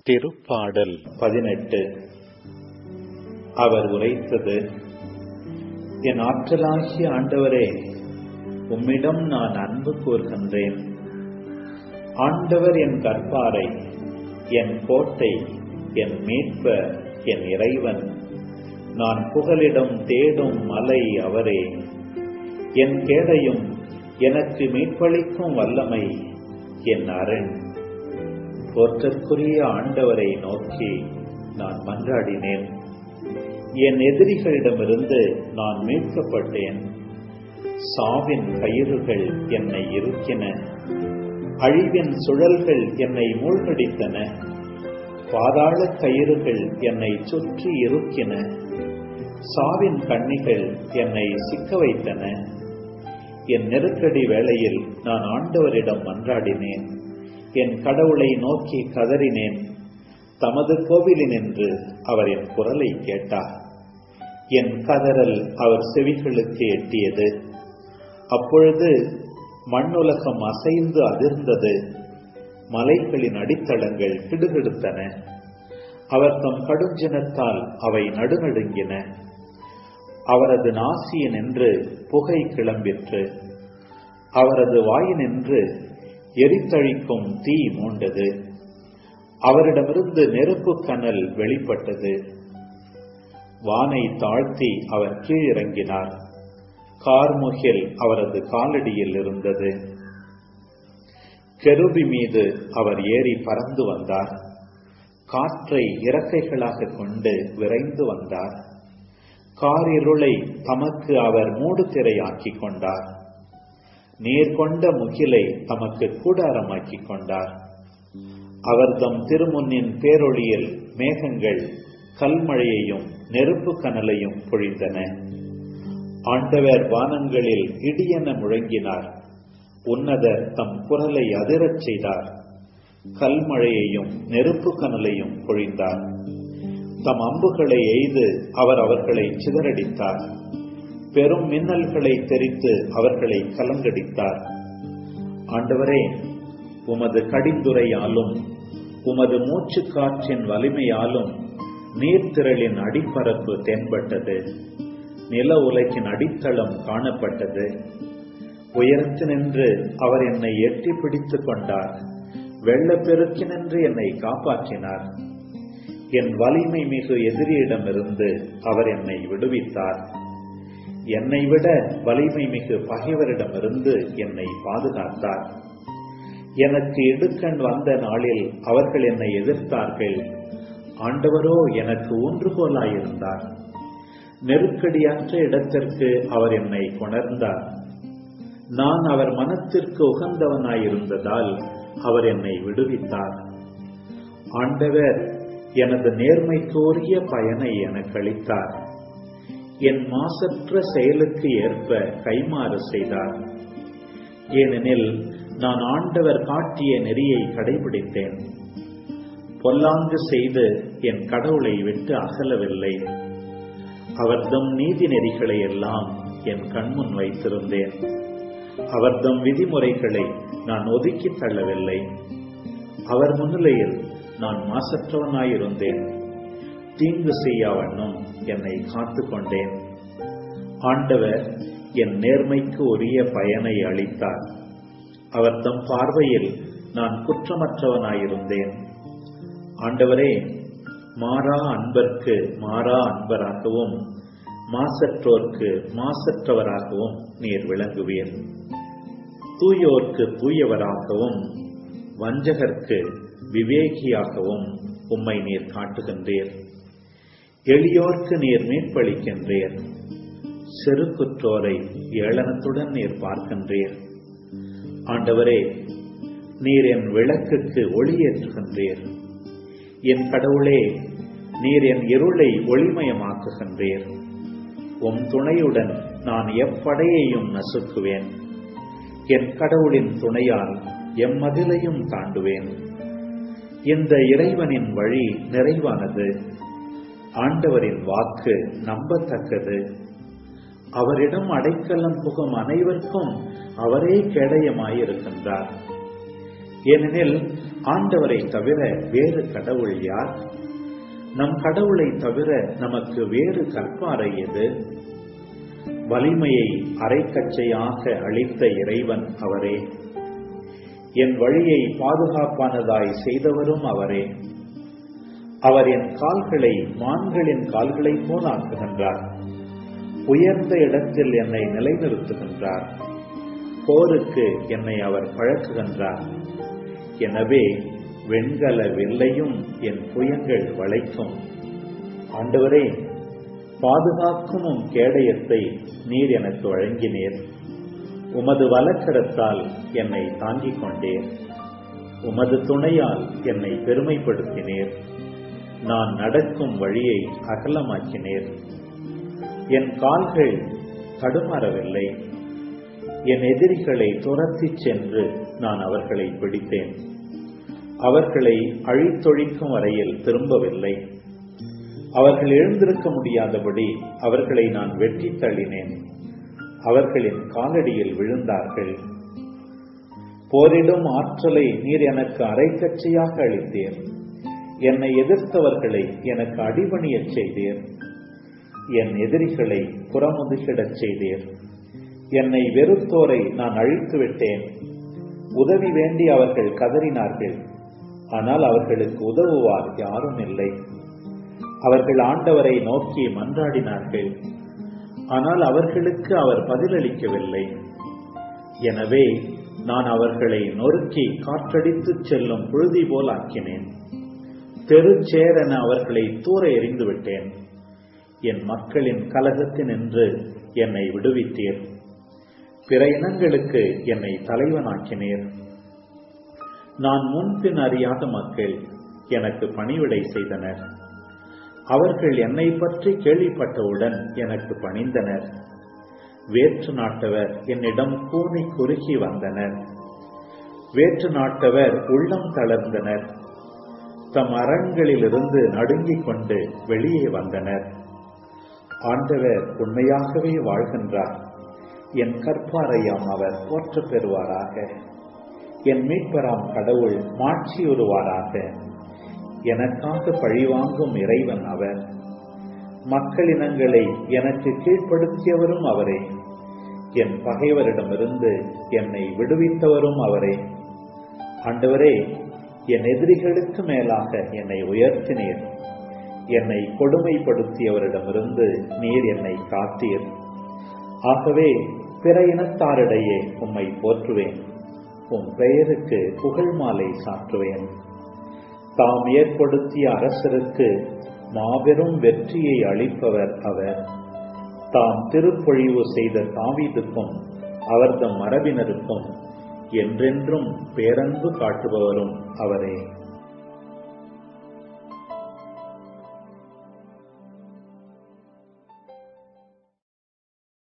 திருப்பாடல் பதினெட்டு அவர் உரைத்தது என் ஆற்றலாகிய ஆண்டவரே உம்மிடம் நான் அன்பு கூர்கின்றேன் ஆண்டவர் என் கற்பாரை என் கோட்டை என் மீட்பர் என் இறைவன் நான் புகலிடம் தேடும் மலை அவரே என் கேடையும் எனக்கு மீட்பளிக்கும் வல்லமை என் அரண் போற்றற்குரிய ஆண்டவரை நோக்கி நான் மன்றாடினேன் என் எதிரிகளிடமிருந்து நான் மீட்கப்பட்டேன் சாவின் கயிறுகள் என்னை இருக்கின அழிவின் சுழல்கள் என்னை மூழ்கடித்தன பாதாள கயிறுகள் என்னை சுற்றி இருக்கின சாவின் கண்ணிகள் என்னை சிக்க வைத்தன என் நெருக்கடி வேளையில் நான் ஆண்டவரிடம் மன்றாடினேன் என் கடவுளை நோக்கி கதறினேன் தமது கோவிலினின்று அவர் என் குரலை கேட்டார் என் கதறல் அவர் செவிகளுக்கு எட்டியது அப்பொழுது மண்ணுலகம் அசைந்து அதிர்ந்தது மலைகளின் அடித்தளங்கள் கிடுகிடுத்தன அவர் தம் கடுஞ்சினத்தால் அவை நடுநடுங்கின அவரது நாசியினின்று புகை கிளம்பிற்று அவரது வாயினின்று எரித்தழிக்கும் தீ மூண்டது அவரிடமிருந்து நெருப்பு கனல் வெளிப்பட்டது வானை தாழ்த்தி அவர் கீழிறங்கினார் கார்முகில் அவரது காலடியில் இருந்தது கெருபி மீது அவர் ஏறி பறந்து வந்தார் காற்றை இறக்கைகளாக கொண்டு விரைந்து வந்தார் காரிருளை தமக்கு அவர் மூடுதிரையாக்கிக் கொண்டார் நீர் கொண்ட முகிலை தமக்கு கூடாரமாக்கிக் கொண்டார் அவர் தம் திருமுன்னின் பேரொளியில் மேகங்கள் கல்மழையையும் நெருப்பு கனலையும் பொழிந்தன ஆண்டவர் வானங்களில் இடியென முழங்கினார் உன்னதர் தம் குரலை அதிரச் செய்தார் கல்மழையையும் நெருப்பு கனலையும் பொழிந்தார் தம் அம்புகளை எய்து அவர் அவர்களை சிதறடித்தார் பெரும் மின்னல்களை தெரித்து அவர்களை கலங்கடித்தார் ஆண்டவரே உமது கடிந்துரையாலும் உமது மூச்சு காற்றின் வலிமையாலும் நீர்த்திரளின் அடிப்பரப்பு தென்பட்டது நில உலகின் அடித்தளம் காணப்பட்டது உயரத்தினின்று அவர் என்னை எட்டி பிடித்துக் கொண்டார் வெள்ளப்பெருக்கினின்று என்னை காப்பாற்றினார் என் வலிமை மிகு எதிரியிடமிருந்து அவர் என்னை விடுவித்தார் என்னை விட வலிமை மிகு பகைவரிடமிருந்து என்னை பாதுகாத்தார் எனக்கு இடுக்கண் வந்த நாளில் அவர்கள் என்னை எதிர்த்தார்கள் ஆண்டவரோ எனக்கு ஊன்றுகோலாயிருந்தார் நெருக்கடியற்ற இடத்திற்கு அவர் என்னை கொணர்ந்தார் நான் அவர் மனத்திற்கு உகந்தவனாயிருந்ததால் அவர் என்னை விடுவித்தார் ஆண்டவர் எனது நேர்மைக்கோரிய பயனை எனக்கு அளித்தார் என் மாசற்ற செயலுக்கு ஏற்ப கைமாறு செய்தார் ஏனெனில் நான் ஆண்டவர் காட்டிய நெறியை கடைபிடித்தேன் பொல்லாங்கு செய்து என் கடவுளை விட்டு அகலவில்லை அவர்தம் நீதி நெறிகளை எல்லாம் என் கண்முன் வைத்திருந்தேன் அவர்தம் விதிமுறைகளை நான் ஒதுக்கி தள்ளவில்லை அவர் முன்னிலையில் நான் மாசற்றவனாயிருந்தேன் தீங்கு செய்யாவண்ணம் என்னை காத்து கொண்டேன் ஆண்டவர் என் நேர்மைக்கு உரிய பயனை அளித்தார் அவர் தம் பார்வையில் நான் குற்றமற்றவனாயிருந்தேன் ஆண்டவரே மாறா அன்பர்க்கு மாறா அன்பராகவும் மாசற்றோர்க்கு மாசற்றவராகவும் நீர் விளங்குவீர் தூயோர்க்கு தூயவராகவும் வஞ்சகர்க்கு விவேகியாகவும் உம்மை நீர் காட்டுகின்றீர் எளியோர்க்கு நீர் மீட்பளிக்கின்றீர் செருக்குற்றோரை ஏளனத்துடன் நீர் பார்க்கின்றீர் ஆண்டவரே நீர் என் விளக்குக்கு ஒளியேற்றுகின்றீர் என் கடவுளே நீர் என் இருளை ஒளிமயமாக்குகின்றீர் உம் துணையுடன் நான் எப்படையையும் நசுக்குவேன் என் கடவுளின் துணையால் எம்மதிலையும் தாண்டுவேன் இந்த இறைவனின் வழி நிறைவானது ஆண்டவரின் வாக்கு நம்பத்தக்கது அவரிடம் அடைக்கலம் புகும் அனைவருக்கும் அவரே கேடயமாயிருக்கின்றார் ஏனெனில் ஆண்டவரை தவிர வேறு கடவுள் யார் நம் கடவுளை தவிர நமக்கு வேறு கற்பாறை எது வலிமையை அரைக்கச்சையாக அளித்த இறைவன் அவரே என் வழியை பாதுகாப்பானதாய் செய்தவரும் அவரே அவர் என் கால்களை மான்களின் கால்களைப் போல் ஆக்குகின்றார் உயர்ந்த இடத்தில் என்னை நிலைநிறுத்துகின்றார் போருக்கு என்னை அவர் பழக்குகின்றார் எனவே வெண்கல வில்லையும் என் புயங்கள் வளைக்கும் ஆண்டவரே பாதுகாக்கும் உம் கேடயத்தை நீர் எனக்கு வழங்கினீர் உமது வலக்கரத்தால் என்னை தாங்கிக் கொண்டேன் உமது துணையால் என்னை பெருமைப்படுத்தினீர் நான் நடக்கும் வழியை அகலமாக்கினீர் என் கால்கள் தடுமாறவில்லை என் எதிரிகளை துரத்திச் சென்று நான் அவர்களை பிடித்தேன் அவர்களை அழித்தொழிக்கும் வரையில் திரும்பவில்லை அவர்கள் எழுந்திருக்க முடியாதபடி அவர்களை நான் வெட்டி தள்ளினேன் அவர்களின் காலடியில் விழுந்தார்கள் போரிடும் ஆற்றலை நீர் எனக்கு அரைக்கச்சையாக அளித்தீர் என்னை எதிர்த்தவர்களை எனக்கு அடிபணியச் செய்தீர் என் எதிரிகளை புறமுதுகிடச் செய்தீர் என்னை வெறுத்தோரை நான் அழித்து விட்டேன் உதவி வேண்டி அவர்கள் கதறினார்கள் ஆனால் அவர்களுக்கு உதவுவார் யாரும் இல்லை அவர்கள் ஆண்டவரை நோக்கி மன்றாடினார்கள் ஆனால் அவர்களுக்கு அவர் பதிலளிக்கவில்லை எனவே நான் அவர்களை நொறுக்கி காற்றடித்துச் செல்லும் புழுதி போல் ஆக்கினேன் தெருச்சேரென அவர்களை தூர எறிந்து விட்டேன் என் மக்களின் கலகத்தினின்று என்னை விடுவித்தீர் பிற இனங்களுக்கு என்னை தலைவனாக்கினீர் நான் முன்பின் அறியாத மக்கள் எனக்கு பணிவிடை செய்தனர் அவர்கள் என்னை பற்றி கேள்விப்பட்டவுடன் எனக்கு பணிந்தனர் வேற்று நாட்டவர் என்னிடம் கூனி குறுகி வந்தனர் வேற்று நாட்டவர் உள்ளம் தளர்ந்தனர் தம் அரண்களிலிருந்து நடுங்கிக் கொண்டு வெளியே வந்தனர் ஆண்டவர் உண்மையாகவே வாழ்கின்றார் என் கற்பாரையாம் அவர் போற்ற பெறுவாராக என் மீட்பராம் கடவுள் மாட்சியுறுவாராக எனக்காக பழிவாங்கும் இறைவன் அவர் மக்களினங்களை எனக்கு கீழ்ப்படுத்தியவரும் அவரே என் பகைவரிடமிருந்து என்னை விடுவித்தவரும் அவரே ஆண்டவரே என் எதிரிகளுக்கு மேலாக என்னை உயர்த்தினீர் என்னை கொடுமைப்படுத்தியவரிடமிருந்து நீர் என்னை காத்தீர் ஆகவே பிற இனத்தாரிடையே உம்மை போற்றுவேன் உம் பெயருக்கு புகழ் மாலை சாற்றுவேன் தாம் ஏற்படுத்திய அரசருக்கு மாபெரும் வெற்றியை அளிப்பவர் அவர் தாம் திருப்பொழிவு செய்த தாவீதுக்கும் அவர்தம் மரபினருக்கும் என்றென்றும் பேரன்பு காட்டுபவரும் அவரே